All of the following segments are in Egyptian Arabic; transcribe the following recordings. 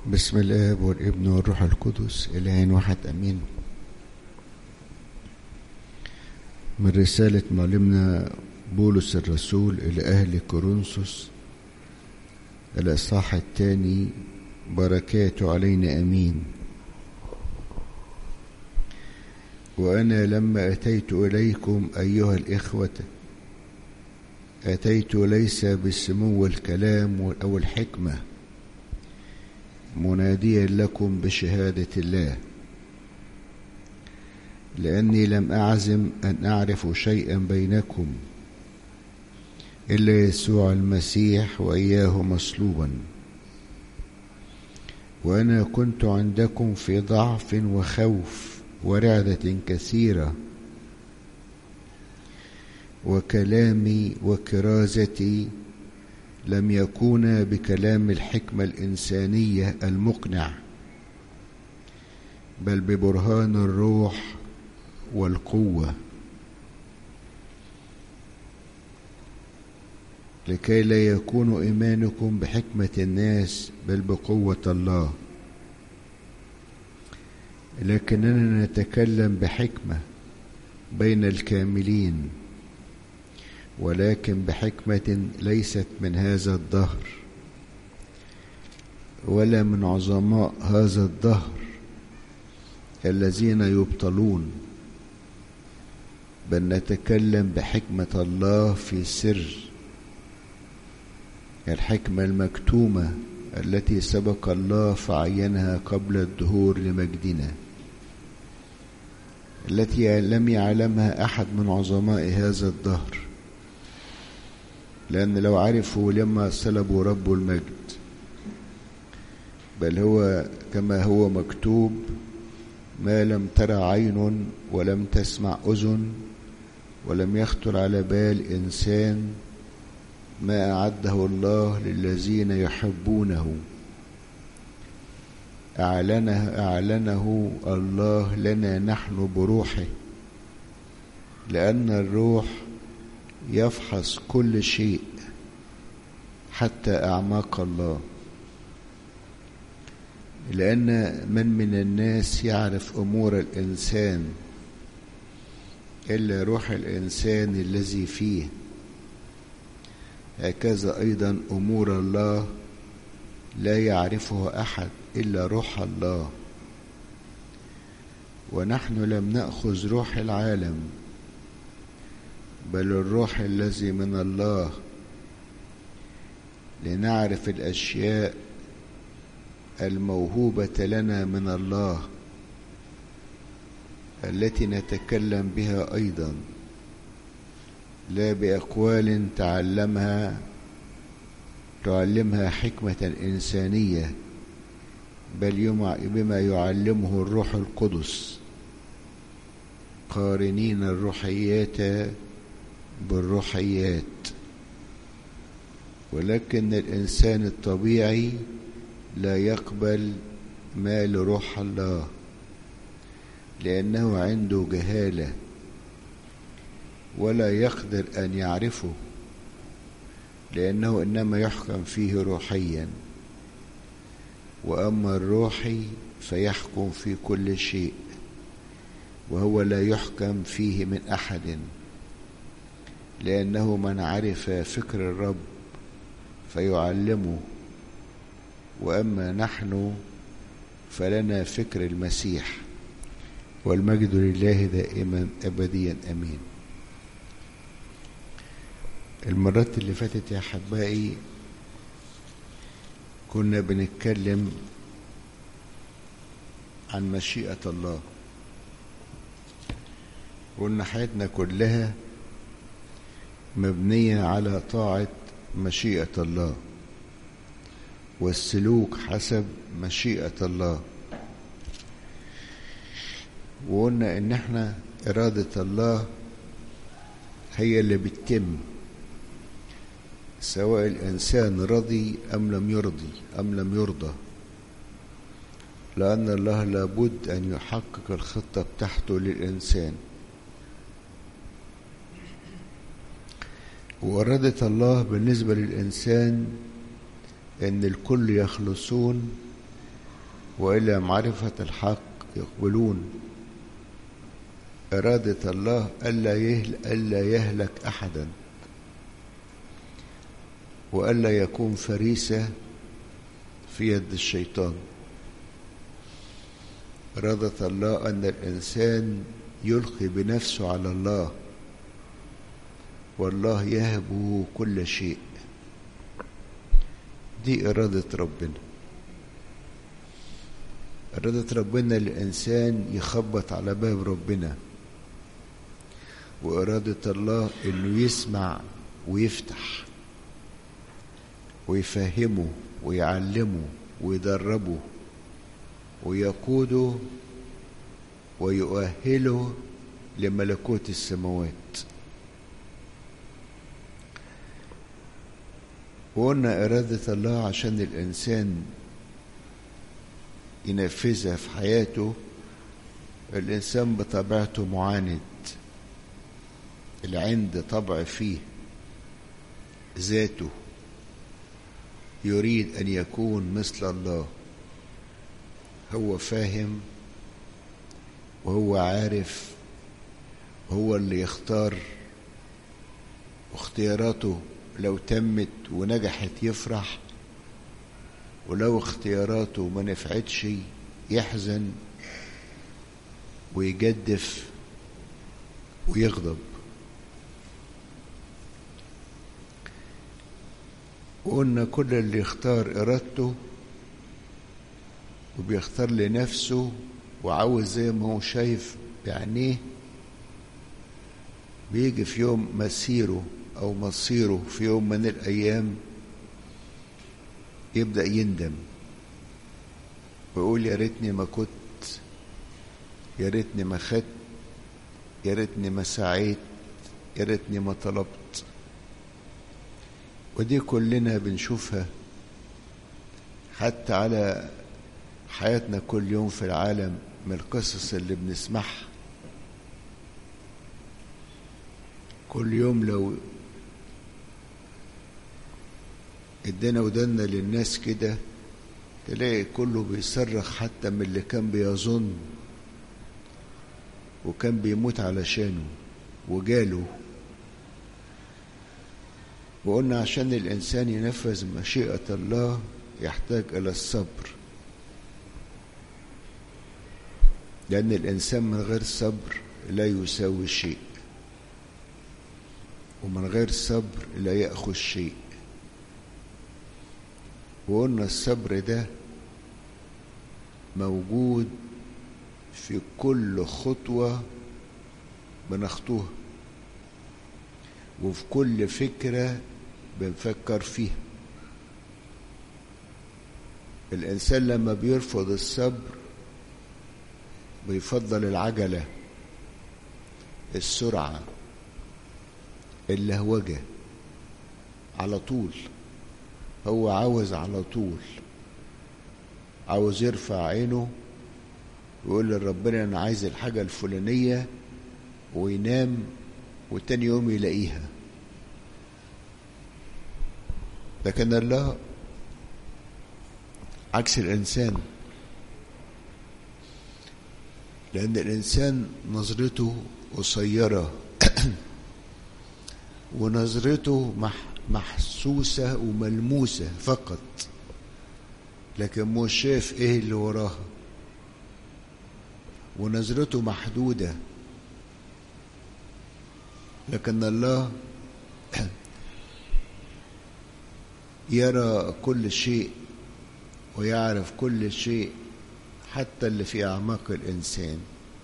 بسم الاب والابن والروح القدس الهين واحد امين من رسالة معلمنا بولس الرسول إلى أهل كورنثوس الإصحاح الثاني بركاته علينا أمين وأنا لما أتيت إليكم أيها الإخوة أتيت ليس بسمو الكلام أو الحكمة مناديا لكم بشهادة الله لأني لم أعزم أن أعرف شيئا بينكم إلا يسوع المسيح وإياه مصلوبا وأنا كنت عندكم في ضعف وخوف ورعدة كثيرة وكلامي وكرازتي لم يكونا بكلام الحكمة الإنسانية المقنع بل ببرهان الروح والقوة لكي لا يكون إيمانكم بحكمة الناس بل بقوة الله لكننا نتكلم بحكمة بين الكاملين ولكن بحكمة ليست من هذا الدهر ولا من عظماء هذا الدهر الذين يبطلون بل نتكلم بحكمة الله في سر الحكمة المكتومة التي سبق الله فعينها قبل الدهور لمجدنا التي لم يعلمها أحد من عظماء هذا الدهر لأن لو عرفوا لما صلبوا رب المجد بل هو كما هو مكتوب ما لم ترى عين ولم تسمع أذن ولم يخطر على بال إنسان ما أعده الله للذين يحبونه أعلنه أعلنه الله لنا نحن بروحه لأن الروح يفحص كل شيء حتى أعماق الله لأن من من الناس يعرف أمور الإنسان إلا روح الإنسان الذي فيه هكذا أيضا أمور الله لا يعرفه أحد إلا روح الله ونحن لم نأخذ روح العالم بل الروح الذي من الله لنعرف الأشياء الموهوبة لنا من الله التي نتكلم بها أيضا لا بأقوال تعلمها تعلمها حكمة إنسانية بل بما يعلمه الروح القدس قارنين الروحيات بالروحيات ولكن الإنسان الطبيعي لا يقبل ما لروح الله لأنه عنده جهالة ولا يقدر أن يعرفه لأنه إنما يحكم فيه روحيا وأما الروحي فيحكم في كل شيء وهو لا يحكم فيه من أحد لأنه من عرف فكر الرب فيعلمه وأما نحن فلنا فكر المسيح والمجد لله دائما أبديا أمين المرات اللي فاتت يا حبائي كنا بنتكلم عن مشيئة الله قلنا حياتنا كلها مبنية على طاعة مشيئة الله والسلوك حسب مشيئة الله وقلنا ان احنا ارادة الله هي اللي بتتم سواء الانسان رضي ام لم يرضي ام لم يرضى لان الله لابد ان يحقق الخطة بتاعته للانسان وإرادة الله بالنسبة للإنسان أن الكل يخلصون وإلى معرفة الحق يقبلون إرادة الله ألا يهل ألا يهلك أحدا وألا يكون فريسة في يد الشيطان إرادة الله أن الإنسان يلقي بنفسه على الله والله يهبه كل شيء دي إرادة ربنا إرادة ربنا الإنسان يخبط على باب ربنا وإرادة الله إنه يسمع ويفتح ويفهمه ويعلمه ويدربه ويقوده ويؤهله لملكوت السماوات وقلنا إرادة الله عشان الإنسان ينفذها في حياته الإنسان بطبيعته معاند العند طبع فيه ذاته يريد أن يكون مثل الله هو فاهم وهو عارف هو اللي يختار واختياراته لو تمت ونجحت يفرح ولو اختياراته ما نفعتش يحزن ويجدف ويغضب وقلنا كل اللي يختار إرادته وبيختار لنفسه وعاوز زي ما هو شايف بعينيه بيجي في يوم مسيره أو مصيره في يوم من الأيام يبدأ يندم ويقول يا ريتني ما كنت يا ريتني ما خدت يا ريتني ما سعيت يا ريتني ما طلبت ودي كلنا بنشوفها حتى على حياتنا كل يوم في العالم من القصص اللي بنسمعها كل يوم لو ادينا ودنا للناس كده تلاقي كله بيصرخ حتى من اللي كان بيظن وكان بيموت علشانه وجاله وقلنا عشان الإنسان ينفذ مشيئة الله يحتاج إلى الصبر لأن الإنسان من غير صبر لا يساوي شيء ومن غير صبر لا يأخذ شيء وقلنا الصبر ده موجود في كل خطوة بنخطوها وفي كل فكرة بنفكر فيها الإنسان لما بيرفض الصبر بيفضل العجلة السرعة اللهوجة على طول هو عاوز على طول عاوز يرفع عينه ويقول لربنا انا عايز الحاجة الفلانية وينام وتاني يوم يلاقيها لكن الله عكس الإنسان لأن الإنسان نظرته قصيرة ونظرته مح محسوسة وملموسة فقط لكن مش شايف ايه اللي وراها ونظرته محدودة لكن الله يرى كل شيء ويعرف كل شيء حتى اللي في أعماق الإنسان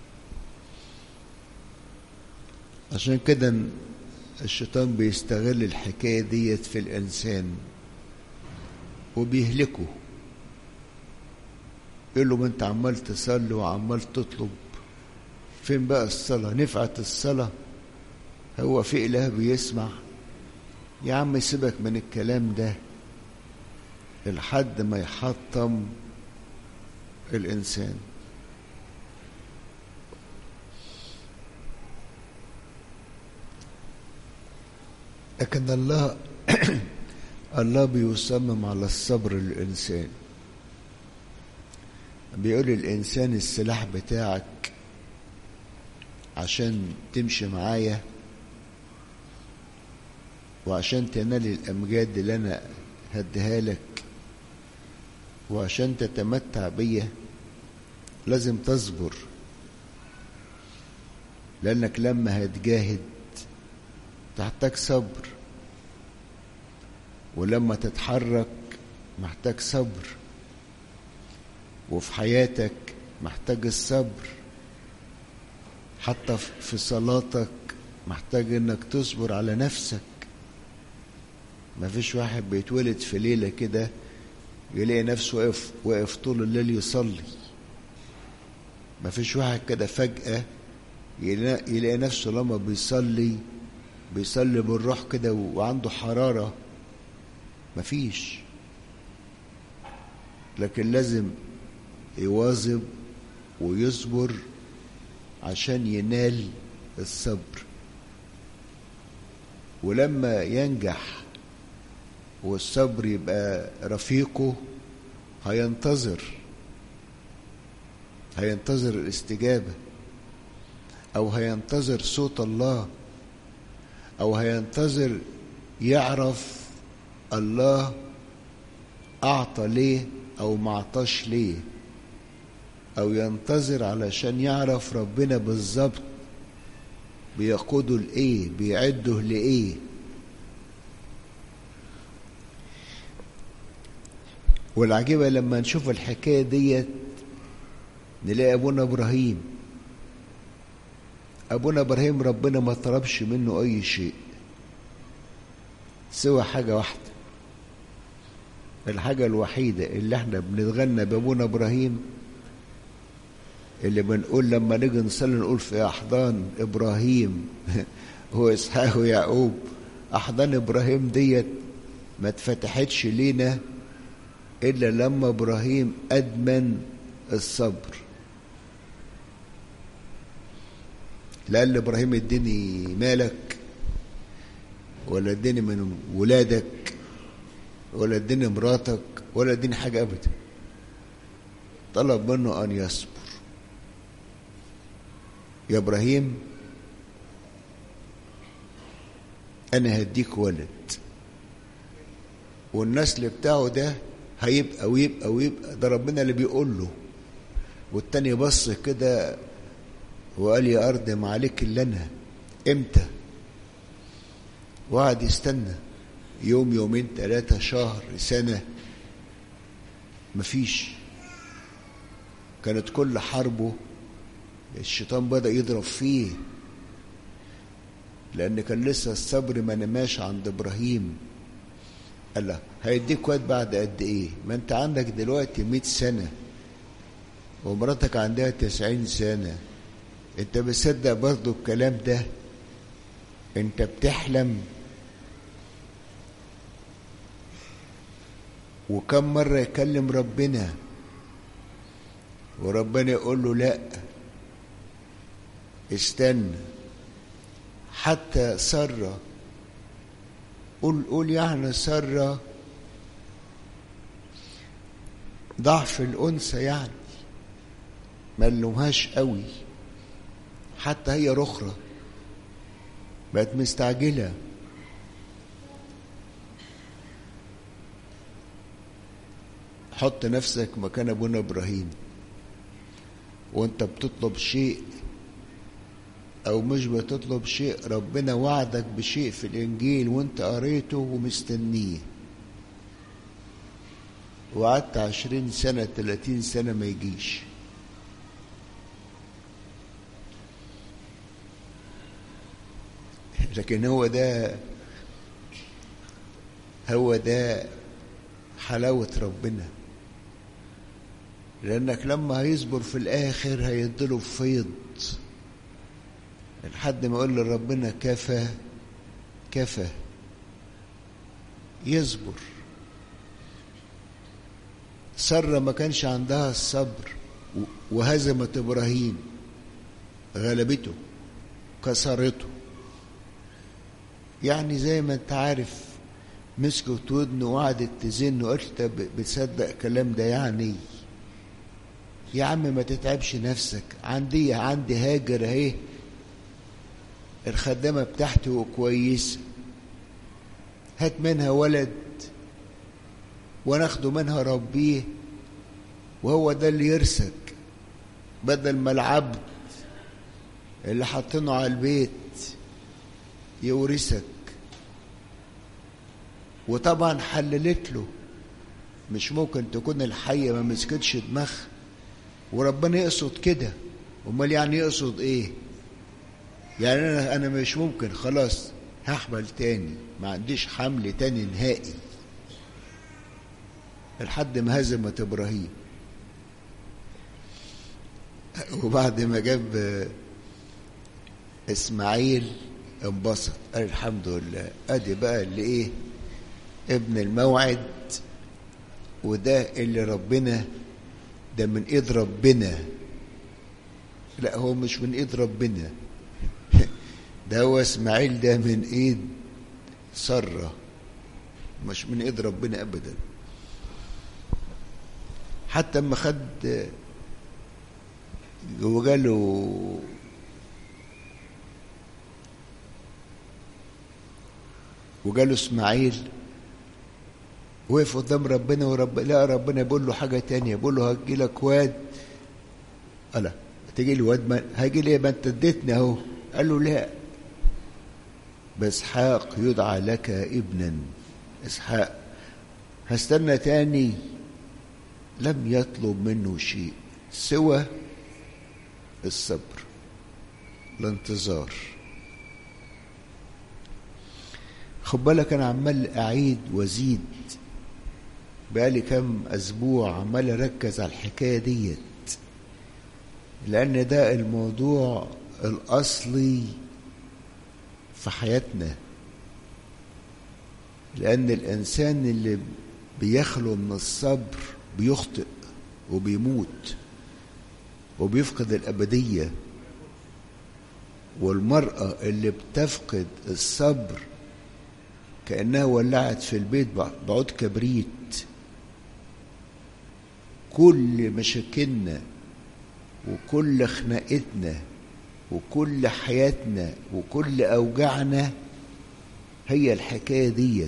عشان كده الشيطان بيستغل الحكاية ديت في الإنسان وبيهلكه يقول له ما انت عمال تصلي وعمال تطلب فين بقى الصلاة نفعت الصلاة هو في إله بيسمع يا عم سيبك من الكلام ده لحد ما يحطم الإنسان لكن الله الله بيصمم على الصبر للإنسان بيقول الإنسان السلاح بتاعك عشان تمشي معايا وعشان تنال الأمجاد اللي أنا هديها لك وعشان تتمتع بيا لازم تصبر لأنك لما هتجاهد تحتاج صبر ولما تتحرك محتاج صبر وفي حياتك محتاج الصبر حتى في صلاتك محتاج انك تصبر على نفسك مفيش واحد بيتولد في ليلة كده يلاقي نفسه واقف واقف طول الليل يصلي مفيش واحد كده فجأة يلاقي نفسه لما بيصلي بيصلي بالروح كده وعنده حرارة مفيش لكن لازم يواظب ويصبر عشان ينال الصبر ولما ينجح والصبر يبقى رفيقه هينتظر هينتظر الاستجابة أو هينتظر صوت الله أو هينتظر يعرف الله أعطى ليه أو ما أعطاش ليه أو ينتظر علشان يعرف ربنا بالظبط بيقوده لإيه بيعده لإيه والعجيبة لما نشوف الحكاية ديت نلاقي أبونا إبراهيم أبونا إبراهيم ربنا ما طلبش منه أي شيء سوى حاجة واحدة الحاجة الوحيدة اللي احنا بنتغنى بأبونا إبراهيم اللي بنقول لما نيجي نصلي نقول في أحضان إبراهيم هو إسحاق ويعقوب أحضان إبراهيم ديت ما اتفتحتش لينا إلا لما إبراهيم أدمن الصبر لا قال لإبراهيم اديني مالك ولا اديني من ولادك ولا اديني مراتك ولا اديني حاجة أبدا طلب منه أن يصبر يا إبراهيم أنا هديك ولد والنسل بتاعه ده هيبقى ويبقى ويبقى ده ربنا اللي بيقول له والتاني بص كده وقال يا أرض ما عليك إلا أنا إمتى وقعد يستنى يوم يومين ثلاثة شهر سنة مفيش كانت كل حربه الشيطان بدأ يضرب فيه لأن كان لسه الصبر ما نماش عند إبراهيم قال له هيديك وقت بعد قد إيه ما أنت عندك دلوقتي مئة سنة ومراتك عندها تسعين سنة أنت بتصدق برضو الكلام ده أنت بتحلم وكم مرة يكلم ربنا وربنا يقول له لا استنى حتى سرة قول قول يعني سرة ضعف الأنثى يعني ما نلومهاش قوي حتى هي رخرة بقت مستعجلة حط نفسك مكان ابونا ابراهيم وانت بتطلب شيء او مش بتطلب شيء ربنا وعدك بشيء في الانجيل وانت قريته ومستنيه وقعدت عشرين سنة تلاتين سنة ما يجيش لكن هو ده هو ده حلاوة ربنا لأنك لما هيصبر في الآخر هيديله فيض لحد ما يقول لربنا كفى كفى يصبر سارة ما كانش عندها الصبر وهزمت إبراهيم غلبته كسرته يعني زي ما انت عارف مسكت ودنه وقعدت تزن وقالت بتصدق الكلام ده يعني يا عم ما تتعبش نفسك عندي عندي هاجر اهي الخدامة بتاعته كويسة هات منها ولد وناخده منها ربيه وهو ده اللي يرسك بدل ما العبد اللي حاطينه على البيت يورثك وطبعا حللت له مش ممكن تكون الحية ما مسكتش دماغها وربنا يقصد كده امال يعني يقصد ايه يعني انا انا مش ممكن خلاص هحمل تاني ما عنديش حمل تاني نهائي لحد ما هزمت ابراهيم وبعد ما جاب اسماعيل انبسط قال الحمد لله ادي بقى اللي ايه ابن الموعد وده اللي ربنا ده من ايد ربنا لا هو مش من ايد ربنا ده هو اسماعيل ده من ايد سرة مش من ايد ربنا ابدا حتى اما خد وجاله وجاله اسماعيل وقف قدام ربنا ورب لا ربنا بيقول له حاجه تانية بيقول له هجي لك واد قال تجي لي واد ما هيجي لي ما انت اديتني اهو قال له لا باسحاق يدعى لك ابنا اسحاق هستنى تاني لم يطلب منه شيء سوى الصبر الانتظار خد بالك انا عمال اعيد وازيد بقالي كام اسبوع عمال اركز على الحكايه ديت لان ده الموضوع الاصلي في حياتنا لان الانسان اللي بيخلو من الصبر بيخطئ وبيموت وبيفقد الابديه والمراه اللي بتفقد الصبر كانها ولعت في البيت بعود كبريت كل مشاكلنا وكل خناقتنا وكل حياتنا وكل اوجاعنا هي الحكايه ديت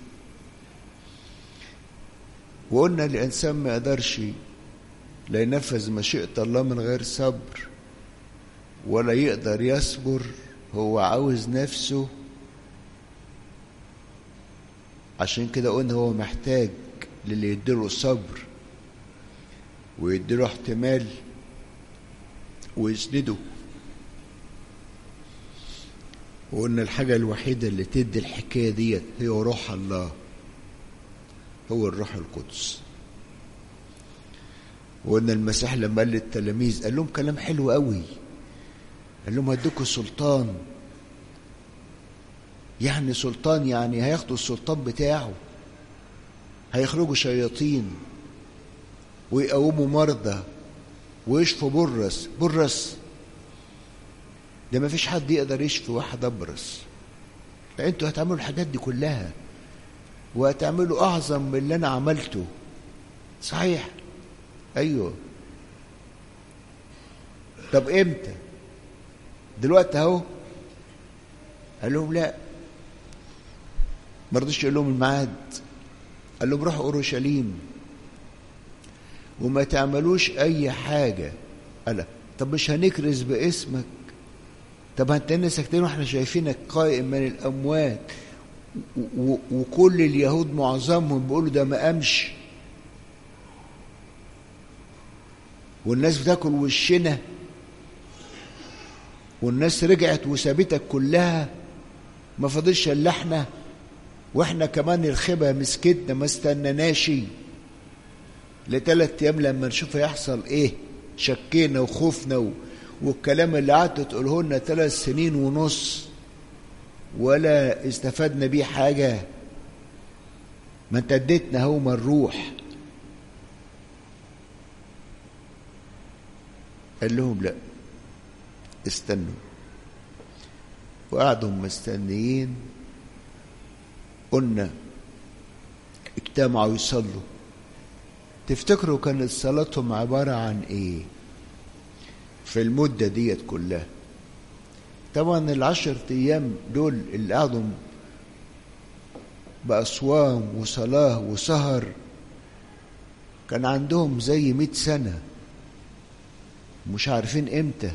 وقلنا الانسان ما يقدرش لا ينفذ مشيئه الله من غير صبر ولا يقدر يصبر هو عاوز نفسه عشان كده قلنا هو محتاج للي يديله صبر ويديله احتمال ويسنده وقلنا الحاجة الوحيدة اللي تدي الحكاية ديت هي روح الله هو الروح القدس وقلنا المسيح لما قال للتلاميذ قال لهم كلام حلو قوي قال لهم هديكوا سلطان يعني سلطان يعني هياخدوا السلطان بتاعه هيخرجوا شياطين ويقوموا مرضى ويشفوا برص برص ده ما فيش حد يقدر يشفي واحد ابرص انتوا هتعملوا الحاجات دي كلها وهتعملوا اعظم من اللي انا عملته صحيح ايوه طب امتى دلوقتي اهو قال لهم لا ما رضيش يقول لهم الميعاد قال لهم روحوا اورشليم وما تعملوش اي حاجه قال طب مش هنكرز باسمك طب انت ساكتين واحنا شايفينك قائم من الاموات وكل اليهود معظمهم بيقولوا ده ما قامش والناس بتاكل وشنا والناس رجعت وسابتك كلها ما فاضلش الا احنا واحنا كمان الخبا مسكتنا ما استناناش لثلاث ايام لما نشوف هيحصل ايه شكينا وخوفنا و... والكلام اللي قعدت تقوله لنا ثلاث سنين ونص ولا استفدنا بيه حاجة ما انت اديتنا هو ما نروح قال لهم لا استنوا وقعدوا مستنيين قلنا اجتمعوا يصلوا تفتكروا كانت صلاتهم عبارة عن ايه في المدة ديت كلها طبعا العشر ايام دول اللي قعدوا بأصوام وصلاة وسهر كان عندهم زي مئة سنة مش عارفين امتى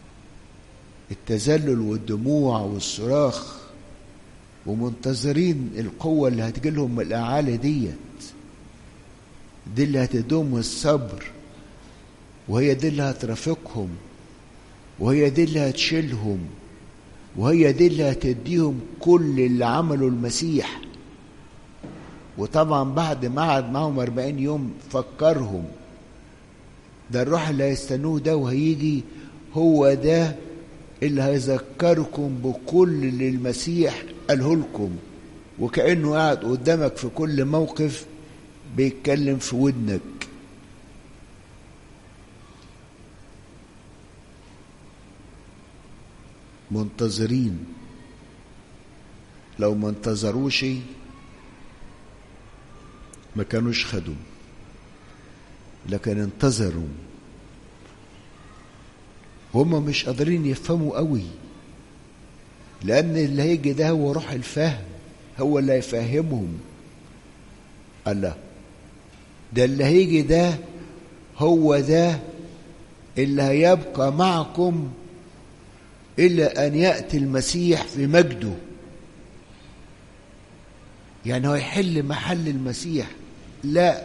التذلل والدموع والصراخ ومنتظرين القوة اللي هتجيلهم من الأعالي ديت دي اللي هتدوم الصبر وهي دي اللي هترافقهم وهي دي اللي هتشيلهم وهي دي اللي هتديهم كل اللي عمله المسيح وطبعا بعد ما قعد معهم أربعين يوم فكرهم ده الروح اللي هيستنوه ده وهيجي هو ده اللي هيذكركم بكل اللي المسيح قاله لكم وكأنه قاعد قدامك في كل موقف بيتكلم في ودنك منتظرين لو ما انتظروش ما كانوش خدوا لكن انتظروا هم مش قادرين يفهموا قوي لأن اللي هيجي ده هو روح الفهم هو اللي هيفهمهم الله ده اللي هيجي ده هو ده اللي هيبقى معكم إلى أن يأتي المسيح في مجده يعني هو يحل محل المسيح لا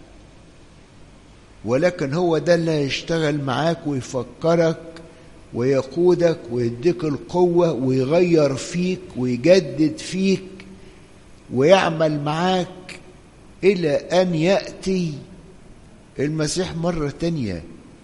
ولكن هو ده اللي هيشتغل معاك ويفكرك ويقودك ويديك القوة ويغير فيك ويجدد فيك ويعمل معاك إلى أن يأتي المسيح مرة تانية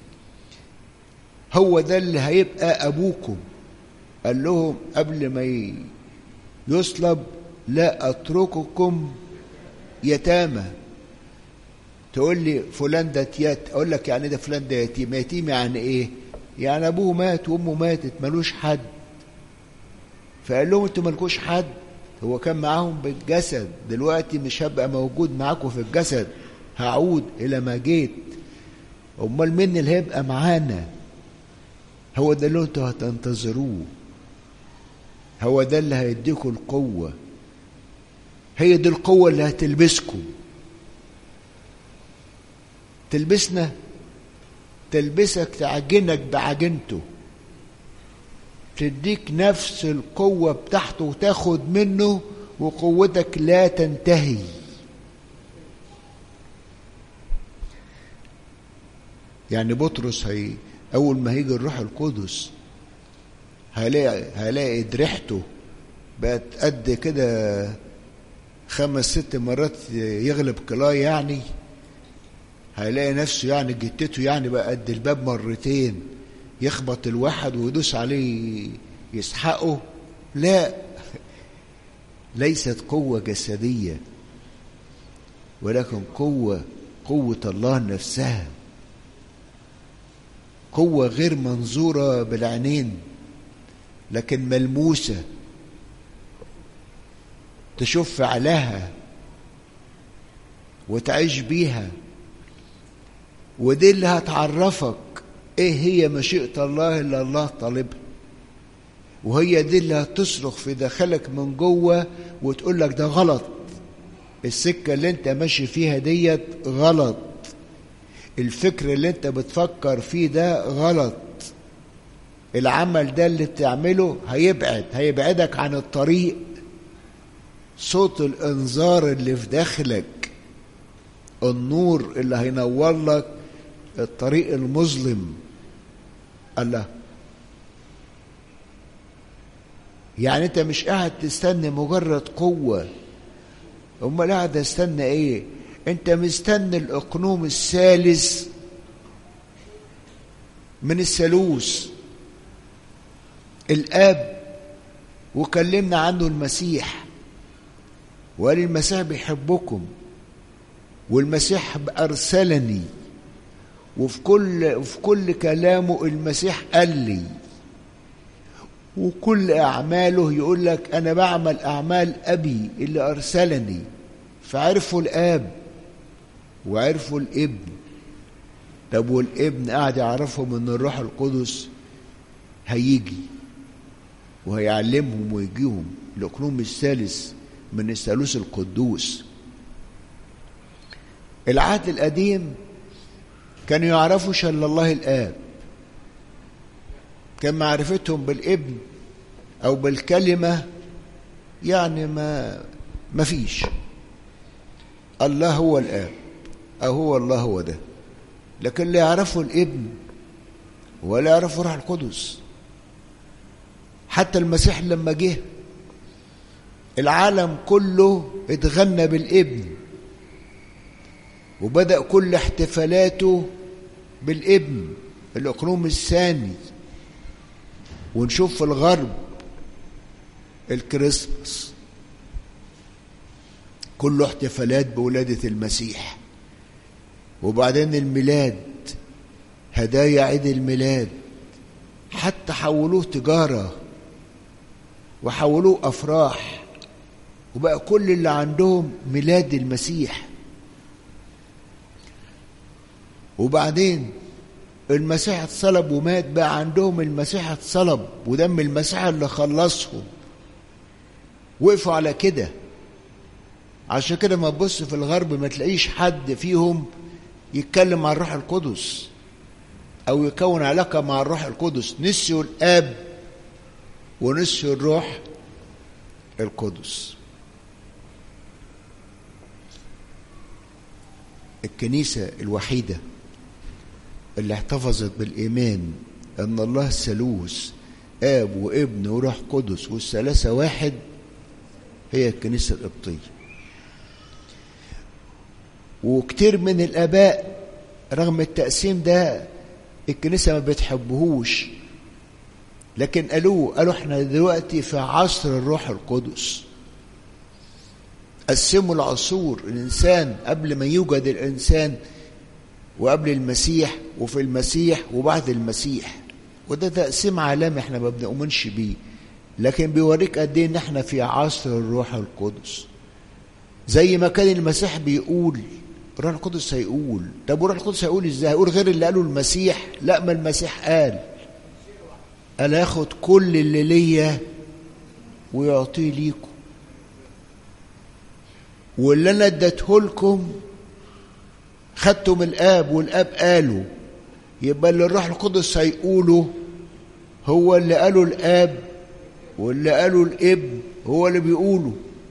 هو ده اللي هيبقى أبوكم قال لهم قبل ما يصلب لا أترككم يتامى تقول لي فلان ده يت أقول لك يعني ده فلان ده يتيم يتيم يعني إيه يعني أبوه مات وأمه ماتت ملوش حد فقال لهم أنتوا ملكوش حد هو كان معاهم بالجسد دلوقتي مش هبقى موجود معاكم في الجسد هعود إلى ما جيت أمال مين اللي هيبقى معانا هو ده اللي انتوا هتنتظروه هو ده اللي هيديكم القوة هي دي القوة اللي هتلبسكم تلبسنا تلبسك تعجنك بعجنته تديك نفس القوة بتاعته وتاخد منه وقوتك لا تنتهي يعني بطرس هي أول ما هيجي الروح القدس هلاقي هلاقي ريحته بقت قد كده خمس ست مرات يغلب كلاي يعني هيلاقي نفسه يعني جتته يعني بقى قد الباب مرتين يخبط الواحد ويدوس عليه يسحقه لا ليست قوة جسدية ولكن قوة قوة الله نفسها قوة غير منظورة بالعينين لكن ملموسة تشوف فعلها وتعيش بيها ودي اللي هتعرفك ايه هي مشيئة الله اللي الله طالبها وهي دي اللي هتصرخ في داخلك من جوه وتقول لك ده غلط السكة اللي انت ماشي فيها ديت غلط الفكر اللي انت بتفكر فيه ده غلط العمل ده اللي بتعمله هيبعد هيبعدك عن الطريق صوت الانذار اللي في داخلك النور اللي هينور لك الطريق المظلم الله يعني انت مش قاعد تستنى مجرد قوة امال قاعد تستنى ايه انت مستني الاقنوم الثالث من الثالوث الاب وكلمنا عنه المسيح وقال المسيح بيحبكم والمسيح ارسلني وفي كل في كل كلامه المسيح قال لي وكل اعماله يقول لك انا بعمل اعمال ابي اللي ارسلني فعرفوا الاب وعرفوا الابن طب والابن قاعد يعرفهم ان الروح القدس هيجي وهيعلمهم ويجيهم الاقلوم الثالث من الثالوث القدوس العهد القديم كانوا يعرفوا شل الله الاب كان معرفتهم بالابن او بالكلمه يعني ما ما فيش الله هو الاب او هو الله هو ده لكن لا يعرفوا الابن ولا يعرفوا روح القدس حتى المسيح لما جه العالم كله اتغنى بالابن وبدأ كل احتفالاته بالابن الأقلوم الثاني ونشوف في الغرب الكريسماس كله احتفالات بولادة المسيح وبعدين الميلاد هدايا عيد الميلاد حتى حولوه تجارة وحولوه أفراح وبقى كل اللي عندهم ميلاد المسيح وبعدين المسيح اتصلب ومات بقى عندهم المسيح اتصلب ودم المسيح اللي خلصهم وقفوا على كده عشان كده ما تبص في الغرب ما تلاقيش حد فيهم يتكلم عن الروح القدس او يكون علاقه مع الروح القدس نسيوا الاب ونسيوا الروح القدس الكنيسه الوحيده اللي احتفظت بالايمان ان الله ثالوث اب وابن وروح قدس والثلاثه واحد هي الكنيسه القبطيه وكتير من الاباء رغم التقسيم ده الكنيسه ما بتحبهوش لكن قالوه قالوا احنا دلوقتي في عصر الروح القدس قسموا العصور الانسان قبل ما يوجد الانسان وقبل المسيح وفي المسيح وبعد المسيح وده تقسيم عالمي احنا ما بنؤمنش بيه لكن بيوريك قد ايه ان احنا في عصر الروح القدس زي ما كان المسيح بيقول الروح القدس هيقول طب الروح القدس هيقول ازاي هيقول غير اللي قاله المسيح لا ما المسيح قال قال ياخد كل اللي ليا ويعطيه ليكم واللي انا اديته لكم خدته من الاب والاب قاله يبقى اللي الروح القدس هيقوله هو اللي قاله الاب واللي قاله الابن هو اللي بيقوله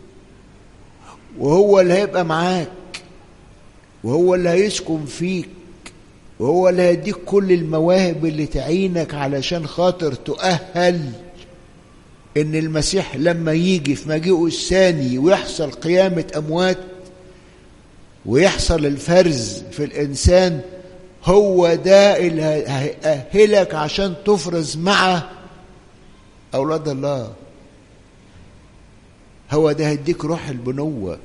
وهو اللي هيبقى معاك وهو اللي هيسكن فيك وهو اللي هيديك كل المواهب اللي تعينك علشان خاطر تؤهل ان المسيح لما يجي في مجيئه الثاني ويحصل قيامة اموات ويحصل الفرز في الانسان هو ده اللي هيأهلك عشان تفرز مع اولاد الله هو ده هيديك روح البنوة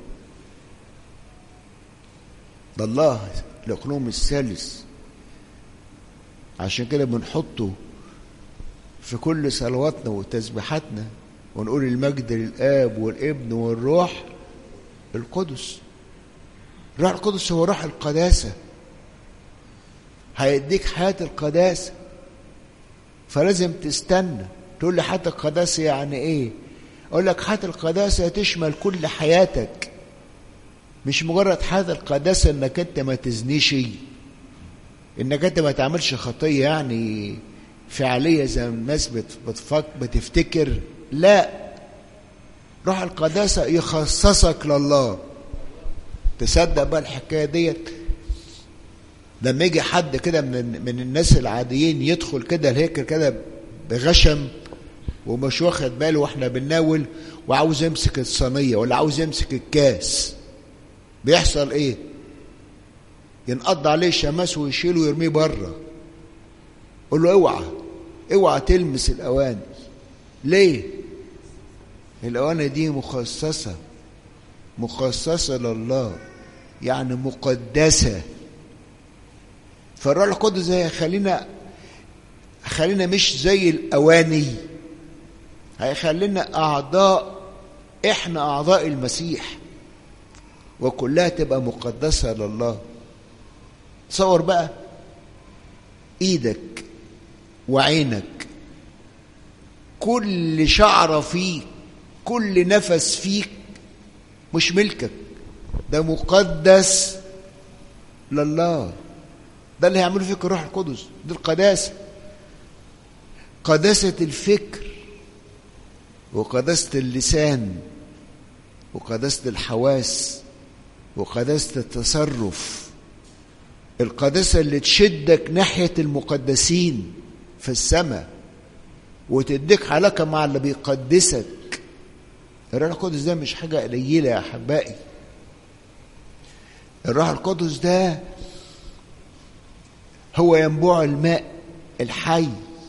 ده الله الأقلوم الثالث عشان كده بنحطه في كل صلواتنا وتسبيحاتنا ونقول المجد للآب والابن والروح القدس الروح القدس هو روح القداسة هيديك حياة القداسة فلازم تستنى تقول لي حياة القداسة يعني ايه اقول لك حياة القداسة تشمل كل حياتك مش مجرد حياة القداسة انك انت ما تزنيش انك انت ما تعملش خطية يعني فعلية زي ما الناس بتفك بتفتكر لا روح القداسة يخصصك لله تصدق بقى الحكاية ديت لما يجي حد كده من من الناس العاديين يدخل كده الهيكل كده بغشم ومش واخد باله واحنا بنناول وعاوز يمسك الصينيه ولا عاوز يمسك الكاس بيحصل ايه ينقض عليه شماس ويشيله ويرميه بره قول له اوعى اوعى تلمس الاواني ليه الاواني دي مخصصه مخصصه لله يعني مقدسه فالروح القدس زي خلينا خلينا مش زي الاواني هيخلينا اعضاء احنا اعضاء المسيح وكلها تبقى مقدسه لله تصور بقى ايدك وعينك كل شعره فيك كل نفس فيك مش ملكك ده مقدس لله ده اللي هيعمله فيك الروح القدس دي القداسه قداسه الفكر وقداسه اللسان وقداسه الحواس وقداسه التصرف القداسه اللي تشدك ناحيه المقدسين في السماء وتديك علاقه مع اللي بيقدسك الروح القدس ده مش حاجه قليله يا احبائي الروح القدس ده هو ينبوع الماء الحي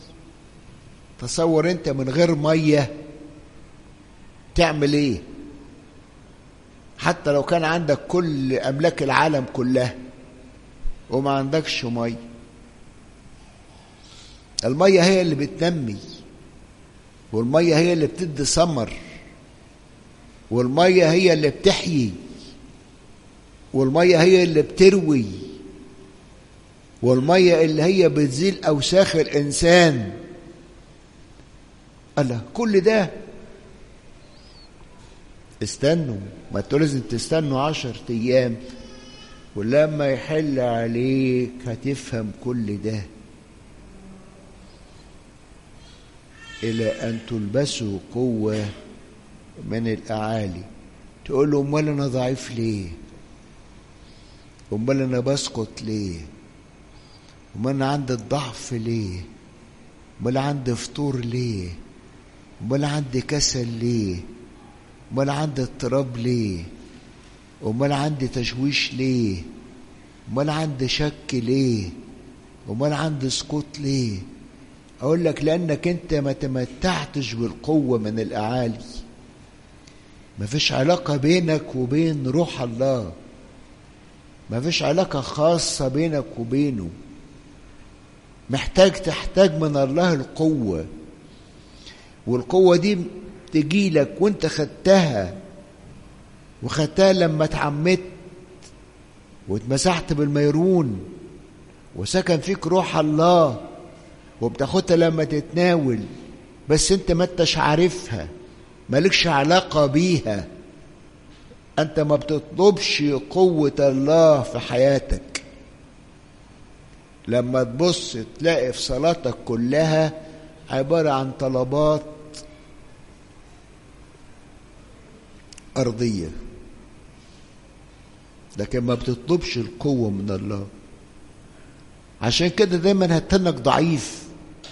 تصور انت من غير ميه تعمل ايه حتى لو كان عندك كل املاك العالم كلها وما عندكش ميه الميه هي اللي بتنمي والميه هي اللي بتدي ثمر والميه هي اللي بتحيي والميه هي اللي بتروي والميه اللي هي بتزيل اوساخ الانسان الله كل ده استنوا ما انتوا لازم تستنوا عشر ايام ولما يحل عليك هتفهم كل ده الى ان تلبسوا قوه من الاعالي تقول له امال انا ضعيف ليه امال انا بسقط ليه امال انا عندي الضعف ليه امال عندي فطور ليه امال عندي كسل ليه امال عندي اضطراب ليه امال عندي تشويش ليه امال عندي شك ليه امال عندي سقوط ليه اقول لك لانك انت ما تمتعتش بالقوه من الاعالي ما فيش علاقه بينك وبين روح الله ما فيش علاقه خاصه بينك وبينه محتاج تحتاج من الله القوه والقوه دي تجي لك وانت خدتها وخدتها لما اتعمدت واتمسحت بالميرون وسكن فيك روح الله وبتاخدها لما تتناول بس انت ما انتش عارفها مالكش علاقة بيها انت ما بتطلبش قوة الله في حياتك لما تبص تلاقي في صلاتك كلها عبارة عن طلبات أرضية لكن ما بتطلبش القوة من الله عشان كده دايما هتنك ضعيف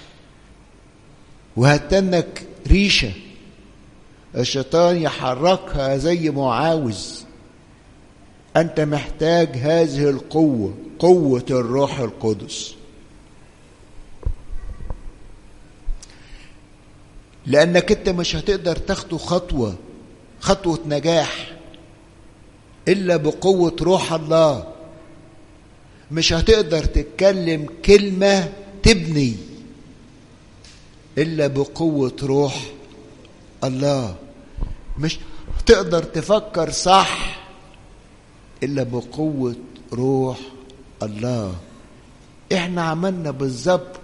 وهتنك ريشة الشيطان يحركها زي ما عاوز أنت محتاج هذه القوة قوة الروح القدس لأنك أنت مش هتقدر تاخده خطوة خطوة نجاح إلا بقوة روح الله مش هتقدر تتكلم كلمة تبني إلا بقوة روح الله مش هتقدر تفكر صح إلا بقوة روح الله إحنا عملنا بالظبط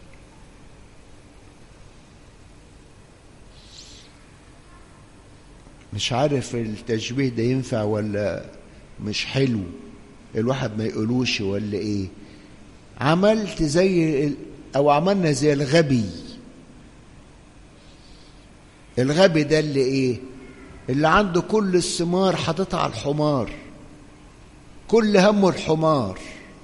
مش عارف التشبيه ده ينفع ولا مش حلو الواحد ما يقولوش ولا ايه عملت زي او عملنا زي الغبي الغبي ده اللي ايه اللي عنده كل الثمار حاططها على الحمار كل همه الحمار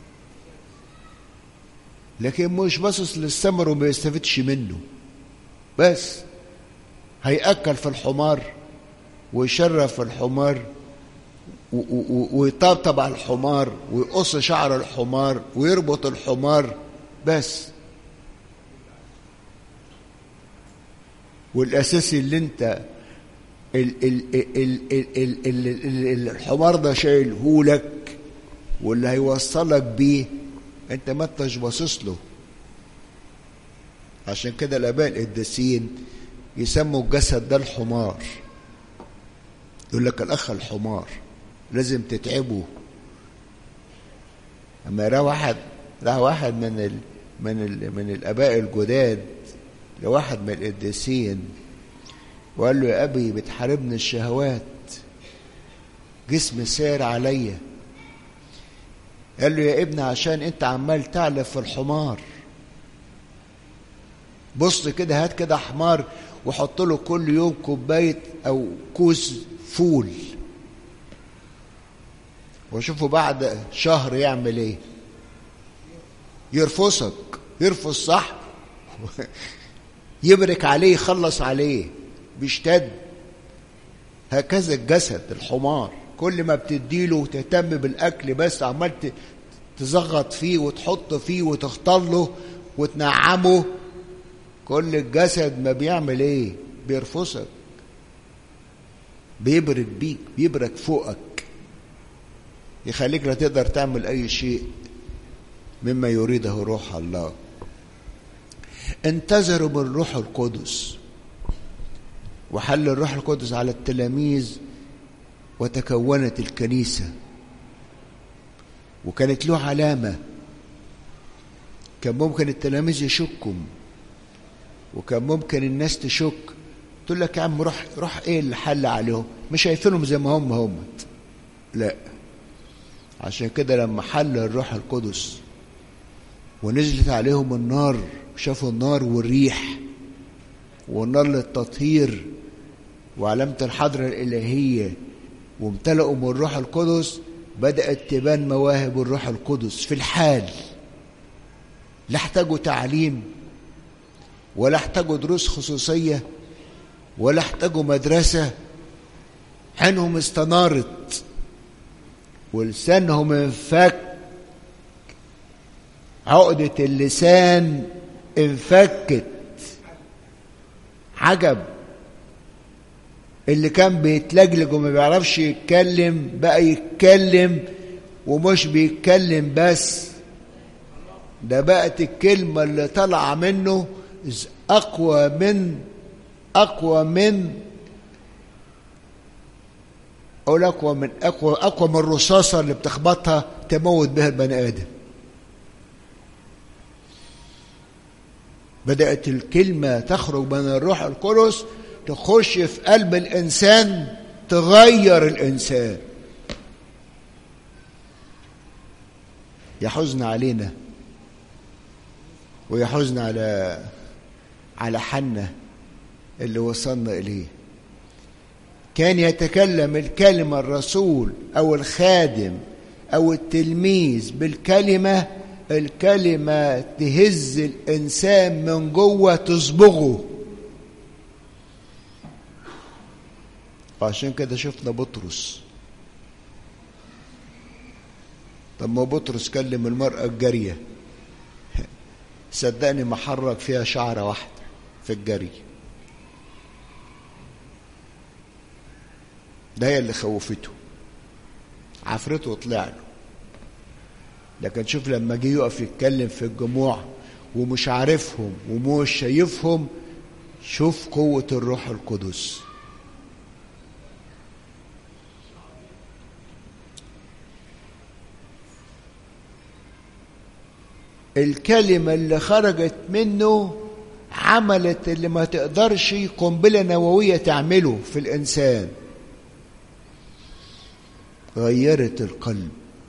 لكن مش باصص للثمر وما يستفدش منه بس هيأكل في الحمار ويشرف في الحمار ويطبطب على الحمار ويقص شعر الحمار ويربط الحمار بس والاساسي اللي انت ال ال ال ال ال ال ال الحمار ده شايله لك واللي هيوصلك بيه انت ما انتش باصص له عشان كده الاباء القديسين يسموا الجسد ده الحمار يقول لك الاخ الحمار لازم تتعبه اما يرى واحد راح واحد من ال من ال من الاباء الجداد لواحد من القديسين وقال له يا ابي بتحاربني الشهوات جسمي سير عليا قال له يا ابني عشان انت عمال تعلف في الحمار بص كده هات كده حمار وحط له كل يوم كوبايه او كوس فول وشوفوا بعد شهر يعمل ايه يرفسك يرفس صح يبرك عليه يخلص عليه بيشتد هكذا الجسد الحمار كل ما بتديله وتهتم بالاكل بس عمال تزغط فيه وتحط فيه وتختله وتنعمه كل الجسد ما بيعمل ايه بيرفسك بيبرك بيك بيبرك فوقك يخليك لا تقدر تعمل اي شيء مما يريده روح الله انتظروا من روح القدس وحل الروح القدس على التلاميذ وتكونت الكنيسة وكانت له علامة كان ممكن التلاميذ يشكوا وكان ممكن الناس تشك تقول لك يا عم روح روح ايه اللي حل عليهم مش شايفينهم زي ما هم هم لا عشان كده لما حل الروح القدس ونزلت عليهم النار شافوا النار والريح والنار للتطهير وعلامة الحضرة الإلهية وامتلأوا من الروح القدس بدأت تبان مواهب الروح القدس في الحال لا احتاجوا تعليم ولا احتاجوا دروس خصوصية ولا احتاجوا مدرسة عينهم استنارت ولسانهم انفك عقدة اللسان انفكت عجب اللي كان بيتلجلج وما بيعرفش يتكلم بقى يتكلم ومش بيتكلم بس ده بقت الكلمة اللي طالعة منه أقوى من أقوى من أقول أقوى من أقوى أقوى من الرصاصة اللي بتخبطها تموت بها البني آدم بدأت الكلمة تخرج من الروح القدس تخش في قلب الإنسان تغير الإنسان يحزن علينا ويحزن على على حنة اللي وصلنا إليه كان يتكلم الكلمة الرسول أو الخادم أو التلميذ بالكلمة الكلمة تهز الإنسان من جوه تصبغه وعشان كده شفنا بطرس طب ما بطرس كلم المرأة الجارية صدقني ما حرك فيها شعرة واحدة في الجري ده هي اللي خوفته عفرته طلع له لكن شوف لما جه يقف يتكلم في الجموع ومش عارفهم ومش شايفهم شوف قوة الروح القدس الكلمة اللي خرجت منه عملت اللي ما تقدرش قنبلة نووية تعمله في الإنسان غيرت القلب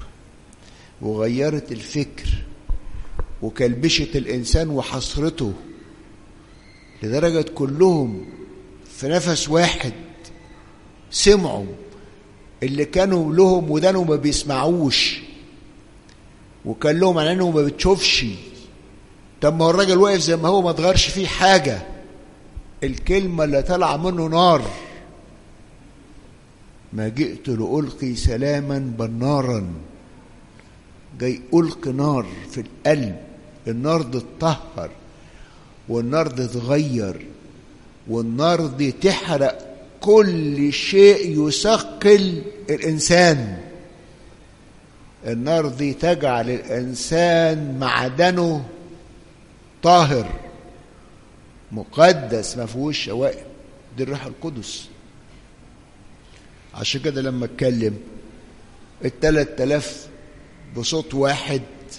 وغيرت الفكر وكلبشت الإنسان وحصرته لدرجة كلهم في نفس واحد سمعوا اللي كانوا لهم ودانهم ما بيسمعوش وكان لهم عينه ما بتشوفش طب ما هو الراجل واقف زي ما هو ما اتغيرش فيه حاجة الكلمة اللي طالعة منه نار ما جئت لألقي سلاما بل نارا جاي ألقي نار في القلب النار دي تطهر والنار دي تغير والنار دي تحرق كل شيء يثقل الإنسان النار دي تجعل الإنسان معدنه طاهر مقدس ما فيهوش شوائب دي الروح القدس عشان كده لما اتكلم التلات تلاف بصوت واحد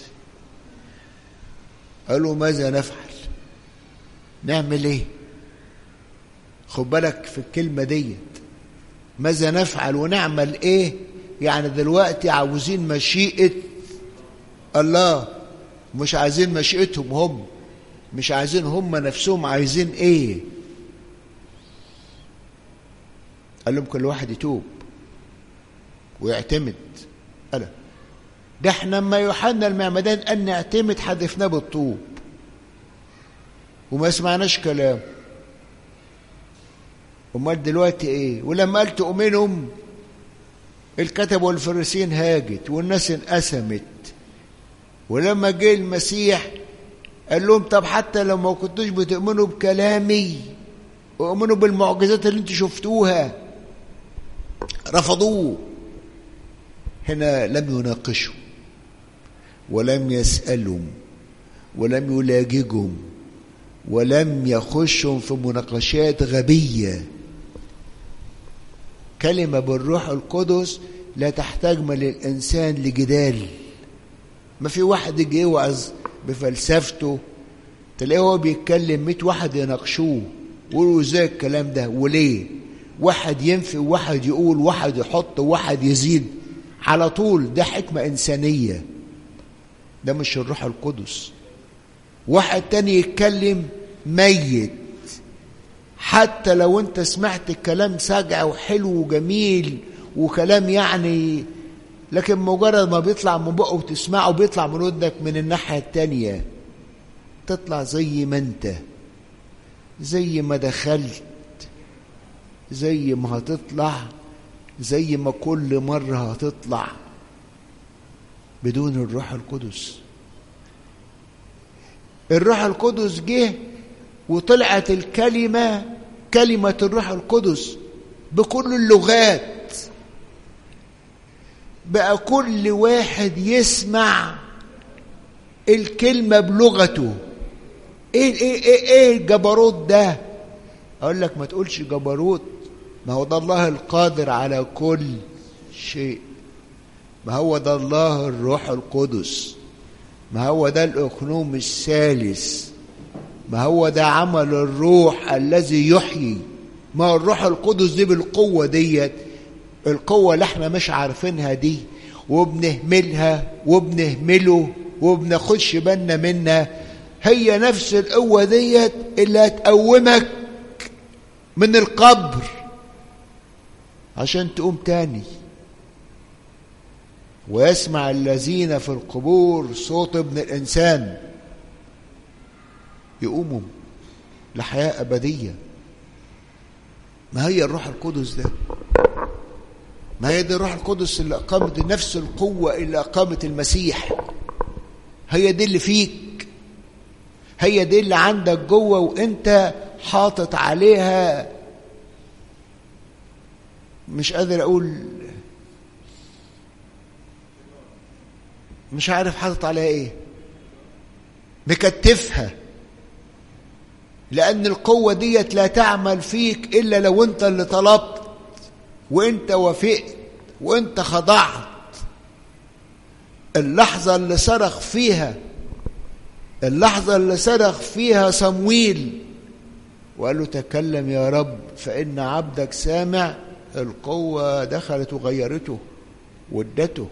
قالوا ماذا نفعل نعمل ايه خد بالك في الكلمة ديت ماذا نفعل ونعمل ايه يعني دلوقتي عاوزين مشيئة الله مش عايزين مشيئتهم هم مش عايزين هم نفسهم عايزين ايه قال لهم كل واحد يتوب ويعتمد قال ده احنا لما يوحنا المعمدان ان نعتمد حدفناه بالطوب وما سمعناش كلام امال دلوقتي ايه ولما قال تؤمنهم الكتب والفريسين هاجت والناس انقسمت ولما جه المسيح قال لهم طب حتى لو ما كنتوش بتؤمنوا بكلامي اؤمنوا بالمعجزات اللي انتوا شفتوها رفضوه هنا لم يناقشوا ولم يسألهم ولم يلاججهم ولم يخشهم في مناقشات غبية كلمة بالروح القدس لا تحتاج من الإنسان لجدال ما في واحد يجي يوعظ بفلسفته تلاقيه هو بيتكلم 100 واحد يناقشوه يقولوا ازاي الكلام ده وليه واحد ينفي وواحد يقول واحد يحط وواحد يزيد على طول ده حكمة إنسانية ده مش الروح القدس واحد تاني يتكلم ميت حتى لو انت سمعت الكلام سجع وحلو وجميل وكلام يعني لكن مجرد ما بيطلع من بقه وتسمعه بيطلع من ودنك من الناحية التانية تطلع زي ما انت زي ما دخلت زي ما هتطلع زي ما كل مرة هتطلع بدون الروح القدس الروح القدس جه وطلعت الكلمة كلمة الروح القدس بكل اللغات بقى كل واحد يسمع الكلمة بلغته ايه ايه ايه ايه الجبروت ده اقول لك ما تقولش جبروت ما هو ده الله القادر على كل شيء ما هو ده الله الروح القدس ما هو ده الاقنوم الثالث ما هو ده عمل الروح الذي يحيي ما هو الروح القدس دي بالقوة ديت القوة اللي احنا مش عارفينها دي وبنهملها وبنهمله وبناخدش بالنا منها هي نفس القوة ديت اللي هتقومك من القبر عشان تقوم تاني ويسمع الذين في القبور صوت ابن الإنسان يقوموا لحياة أبدية ما هي الروح القدس ده ما هي دي الروح القدس اللي أقامت نفس القوة اللي أقامت المسيح هي دي اللي فيك هي دي اللي عندك جوه وانت حاطط عليها مش قادر اقول مش عارف حاطط عليها ايه مكتفها لان القوه ديت لا تعمل فيك الا لو انت اللي طلبت وانت وافقت وانت خضعت اللحظه اللي صرخ فيها اللحظه اللي صرخ فيها صمويل وقال له تكلم يا رب فان عبدك سامع القوه دخلت وغيرته وادته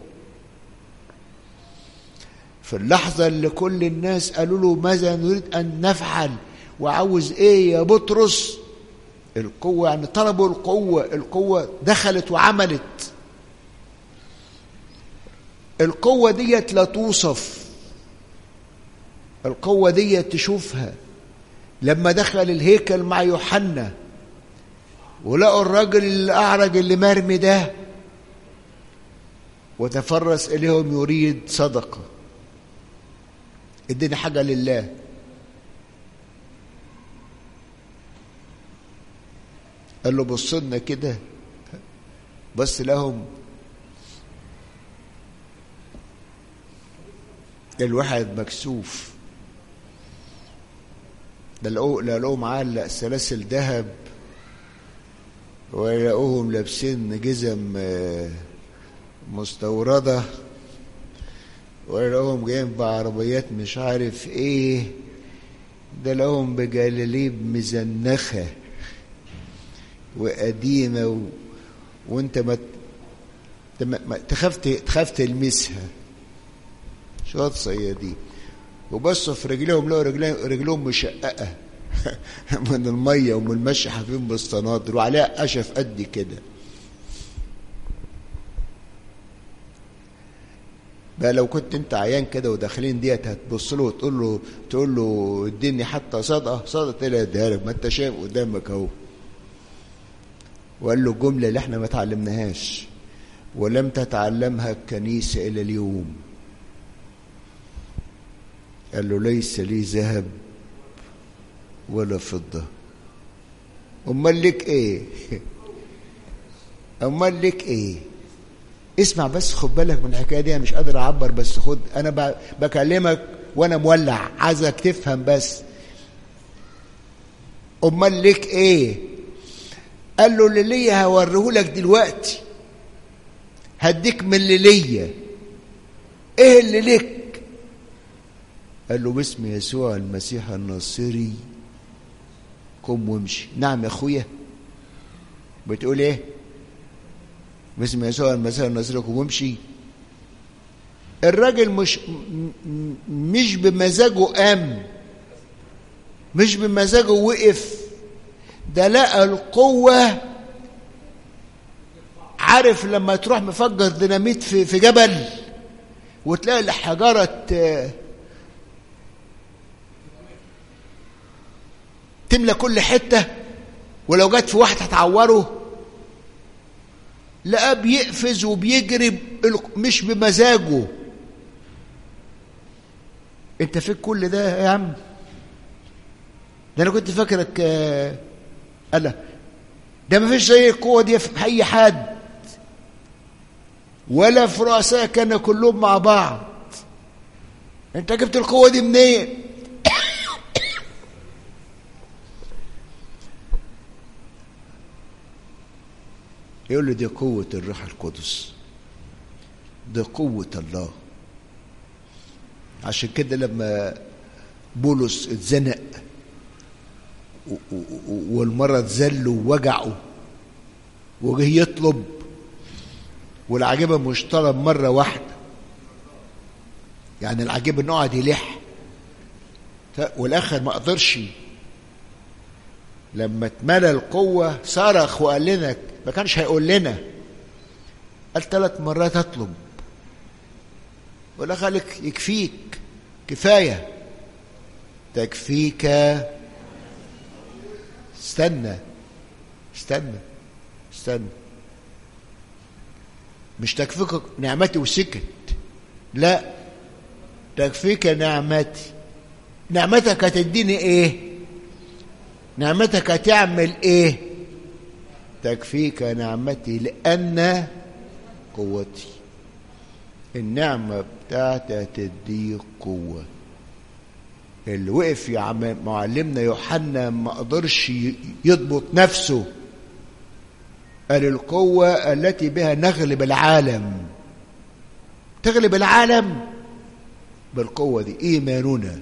في اللحظة اللي كل الناس قالوا له ماذا نريد أن نفعل وعاوز إيه يا بطرس القوة يعني طلبوا القوة القوة دخلت وعملت القوة ديت لا توصف القوة ديت تشوفها لما دخل الهيكل مع يوحنا ولقوا الراجل الأعرج اللي مرمي ده وتفرس إليهم يريد صدقه اديني حاجه لله قال له بص لنا كده بس لهم الواحد مكسوف ده لقوه معلق سلاسل ذهب ويلاقوهم لابسين جزم مستورده ولقوهم جايين بعربيات مش عارف ايه ده لقوهم بجلاليب مزنخة وقديمة و... وانت ما ما تخاف تخاف تلمسها شوية صيادين وبصوا في رجليهم لقوا رجليهم رجلهم مشققة من المية ومن المشي حافين بالصنادر وعليها قشف قد كده بقى لو كنت انت عيان كده وداخلين ديت هتبص له وتقول له تقول له اديني حتى صدقه صدقه تلاقي اديها لك ما انت شايف قدامك اهو وقال له الجمله اللي احنا ما اتعلمناهاش ولم تتعلمها الكنيسه الى اليوم قال له ليس لي ذهب ولا فضه امال لك ايه امال لك ايه اسمع بس خد بالك من الحكايه دي انا مش قادر اعبر بس خد انا بكلمك وانا مولع عايزك تفهم بس امال لك ايه قال له اللي ليا هوريهولك دلوقتي هديك من اللي ليا ايه اللي لك قال له باسم يسوع المسيح الناصري قم وامشي نعم يا اخويا بتقول ايه باسم يسوع المسيح الناصري قم وامشي الراجل مش مش بمزاجه قام مش بمزاجه وقف ده لقى القوة عارف لما تروح مفجر ديناميت في في جبل وتلاقي الحجارة تملى كل حتة ولو جت في واحد هتعوره لقاه بيقفز وبيجري مش بمزاجه انت فيك كل ده يا عم ده انا كنت فاكرك انا ده ما فيش زي القوه دي في اي حد ولا في رؤساء كانوا كلهم مع بعض انت جبت القوه دي منين يقول له دي قوة الروح القدس دي قوة الله عشان كده لما بولس اتزنق والمرض زله ووجعه وجه يطلب والعجيبة مش طلب مرة واحدة يعني العجيبة انه قعد يلح والاخر ما قدرش لما اتملى القوة صرخ وقال لنا ما كانش هيقول لنا قال ثلاث مرات اطلب ولا خلك يكفيك كفاية تكفيك استنى استنى استنى مش تكفيك نعمتي وسكت لا تكفيك نعمتي نعمتك هتديني ايه نعمتك هتعمل ايه تكفيك نعمتي لان قوتي النعمة بتاعتي هتديك قوة اللي وقف يا معلمنا يوحنا ما قدرش يضبط نفسه قال القوة التي بها نغلب العالم تغلب العالم بالقوة دي إيماننا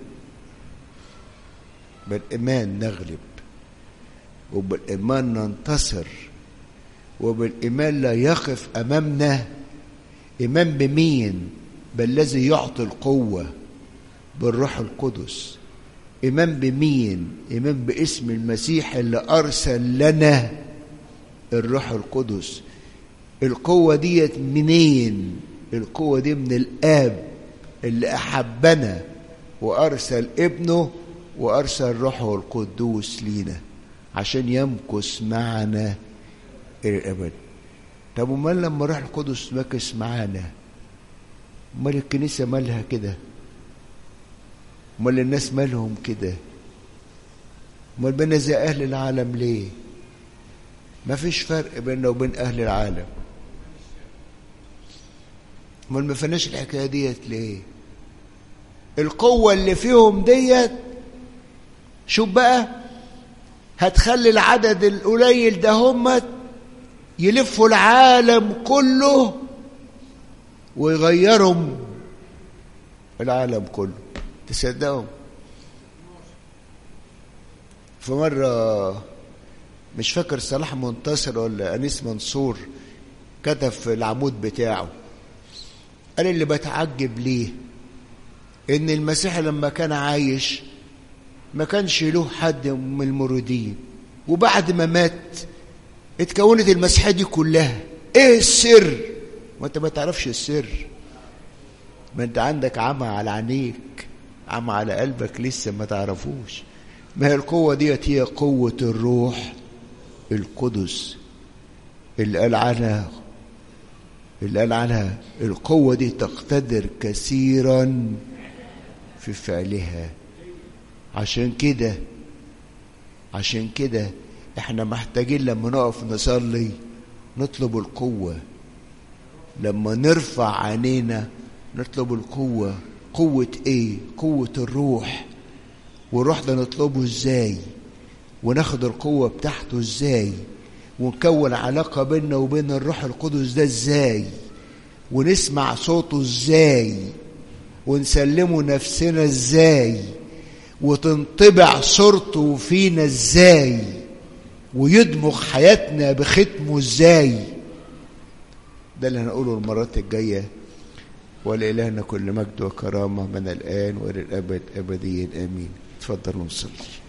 بالإيمان نغلب وبالإيمان ننتصر وبالإيمان لا يقف أمامنا إيمان بمين بالذي يعطي القوة بالروح القدس إيمان بمين إيمان باسم المسيح اللي أرسل لنا الروح القدس القوة ديت منين القوة دي من الآب اللي أحبنا وأرسل ابنه وأرسل روحه القدوس لينا عشان يمكث معنا إلى الأبد طب امال لما روح القدس مكث معانا امال الكنيسة مالها كده امال الناس مالهم كده امال بينا زي أهل العالم ليه ما فيش فرق بيننا وبين أهل العالم امال ما فيناش الحكاية ديت ليه القوة اللي فيهم ديت شوف بقى هتخلي العدد القليل ده همت يلفوا العالم كله ويغيرهم العالم كله تصدقوا في مرة مش فاكر صلاح منتصر ولا أنيس منصور كتب في العمود بتاعه قال اللي بتعجب ليه إن المسيح لما كان عايش ما كانش له حد من المرودين وبعد ما مات اتكونت المسيحية دي كلها ايه السر ما انت ما تعرفش السر ما انت عندك عمى على عينيك عمى على قلبك لسه ما تعرفوش ما هي القوة ديت هي قوة الروح القدس اللي قال عنها اللي قال عنها القوة دي تقتدر كثيرا في فعلها عشان كده عشان كده احنا محتاجين لما نقف نصلي نطلب القوة لما نرفع عينينا نطلب القوة قوة ايه قوة الروح والروح ده نطلبه ازاي وناخد القوة بتاعته ازاي ونكون علاقة بيننا وبين الروح القدس ده ازاي ونسمع صوته ازاي ونسلمه نفسنا ازاي وتنطبع صورته فينا ازاي ويدمغ حياتنا بختمه ازاي ده اللي هنقوله المرات الجايه ولإلهنا كل مجد وكرامة من الآن وإلى الأبد أبديا آمين تفضلوا نصلي